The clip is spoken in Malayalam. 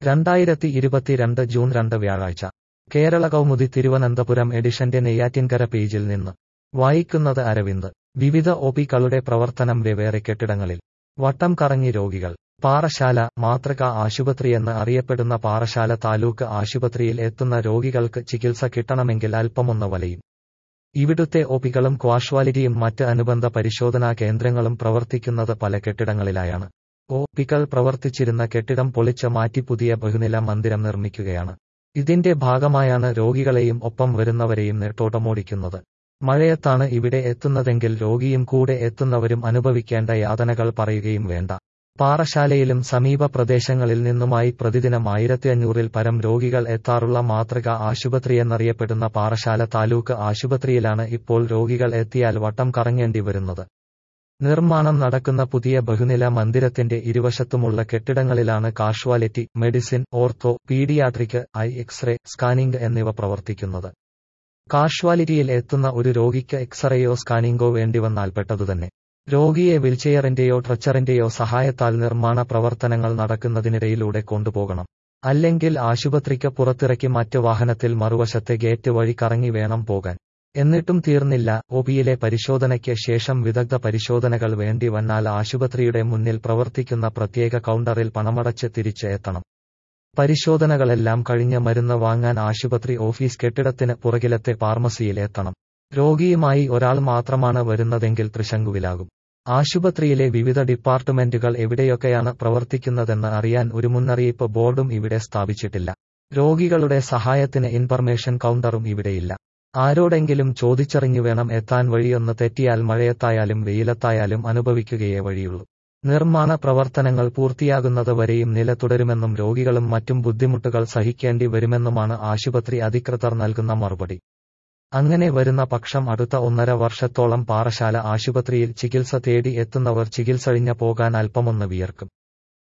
രണ്ടായിരത്തി ഇരുപത്തിരണ്ട് ജൂൺ രണ്ട് വ്യാഴാഴ്ച കേരള കൗമുദി തിരുവനന്തപുരം എഡിഷന്റെ നെയ്യാറ്റിൻകര പേജിൽ നിന്ന് വായിക്കുന്നത് അരവിന്ദ് വിവിധ ഒപികളുടെ പ്രവർത്തനം വെവ്വേറെ കെട്ടിടങ്ങളിൽ വട്ടം കറങ്ങി രോഗികൾ പാറശാല മാതൃകാ ആശുപത്രിയെന്ന് അറിയപ്പെടുന്ന പാറശാല താലൂക്ക് ആശുപത്രിയിൽ എത്തുന്ന രോഗികൾക്ക് ചികിത്സ കിട്ടണമെങ്കിൽ അല്പമൊന്ന് വലയും ഇവിടുത്തെ ഒപികളും ക്വാഷ്വാലിറ്റിയും മറ്റ് അനുബന്ധ പരിശോധനാ കേന്ദ്രങ്ങളും പ്രവർത്തിക്കുന്നത് പല കെട്ടിടങ്ങളിലായാണ് ഒപികൾ പ്രവർത്തിച്ചിരുന്ന കെട്ടിടം പൊളിച്ച് മാറ്റി പുതിയ ബഹുനില മന്ദിരം നിർമ്മിക്കുകയാണ് ഇതിന്റെ ഭാഗമായാണ് രോഗികളെയും ഒപ്പം വരുന്നവരെയും നെട്ടോട്ടമോടിക്കുന്നത് മഴയത്താണ് ഇവിടെ എത്തുന്നതെങ്കിൽ രോഗിയും കൂടെ എത്തുന്നവരും അനുഭവിക്കേണ്ട യാതനകൾ പറയുകയും വേണ്ട പാറശാലയിലും സമീപ പ്രദേശങ്ങളിൽ നിന്നുമായി പ്രതിദിനം ആയിരത്തി അഞ്ഞൂറിൽ പരം രോഗികൾ എത്താറുള്ള മാതൃക ആശുപത്രിയെന്നറിയപ്പെടുന്ന പാറശാല താലൂക്ക് ആശുപത്രിയിലാണ് ഇപ്പോൾ രോഗികൾ എത്തിയാൽ വട്ടം കറങ്ങേണ്ടി വരുന്നത് നിർമ്മാണം നടക്കുന്ന പുതിയ ബഹുനില മന്ദിരത്തിന്റെ ഇരുവശത്തുമുള്ള കെട്ടിടങ്ങളിലാണ് casualty medicine ortho paediatric eye X ray scanning എന്നിവ പ്രവർത്തിക്കുന്നത് കാഷ്വാലിറ്റിയിൽ എത്തുന്ന ഒരു രോഗിക്ക് എക്സ്റേയോ സ്കാനിംഗോ വേണ്ടിവന്നാൽ പെട്ടതുതന്നെ രോഗിയെ വീൽചെയറിന്റെയോ ട്രച്ചറിന്റെയോ സഹായത്താൽ നിർമ്മാണ പ്രവർത്തനങ്ങൾ നടക്കുന്നതിനിടയിലൂടെ കൊണ്ടുപോകണം അല്ലെങ്കിൽ ആശുപത്രിക്ക് പുറത്തിറക്കി മറ്റ് വാഹനത്തിൽ മറുവശത്തെ ഗേറ്റ് വഴി കറങ്ങി വേണം പോകാൻ എന്നിട്ടും തീർന്നില്ല ഒപിയിലെ പരിശോധനയ്ക്ക് ശേഷം വിദഗ്ധ പരിശോധനകൾ വേണ്ടി വന്നാൽ ആശുപത്രിയുടെ മുന്നിൽ പ്രവർത്തിക്കുന്ന പ്രത്യേക കൗണ്ടറിൽ പണമടച്ച് തിരിച്ച് എത്തണം പരിശോധനകളെല്ലാം കഴിഞ്ഞ് മരുന്ന് വാങ്ങാൻ ആശുപത്രി ഓഫീസ് കെട്ടിടത്തിന് പുറകിലത്തെ ഫാർമസിയിൽ എത്തണം രോഗിയുമായി ഒരാൾ മാത്രമാണ് വരുന്നതെങ്കിൽ തൃശങ്കുവിലാകും ആശുപത്രിയിലെ വിവിധ ഡിപ്പാർട്ട്മെന്റുകൾ എവിടെയൊക്കെയാണ് പ്രവർത്തിക്കുന്നതെന്ന് അറിയാൻ ഒരു മുന്നറിയിപ്പ് ബോർഡും ഇവിടെ സ്ഥാപിച്ചിട്ടില്ല രോഗികളുടെ സഹായത്തിന് ഇൻഫർമേഷൻ കൗണ്ടറും ഇവിടെയില്ല ആരോടെങ്കിലും ചോദിച്ചറിഞ്ഞു വേണം എത്താൻ വഴിയൊന്ന് തെറ്റിയാൽ മഴയത്തായാലും വെയിലത്തായാലും അനുഭവിക്കുകയേ വഴിയുള്ളൂ നിർമ്മാണ പ്രവർത്തനങ്ങൾ പൂർത്തിയാകുന്നത് വരെയും നില തുടരുമെന്നും രോഗികളും മറ്റും ബുദ്ധിമുട്ടുകൾ സഹിക്കേണ്ടി വരുമെന്നുമാണ് ആശുപത്രി അധികൃതർ നൽകുന്ന മറുപടി അങ്ങനെ വരുന്ന പക്ഷം അടുത്ത ഒന്നര വർഷത്തോളം പാറശാല ആശുപത്രിയിൽ ചികിത്സ തേടി എത്തുന്നവർ ചികിത്സഴിഞ്ഞ പോകാൻ അല്പമൊന്ന് വിയർക്കും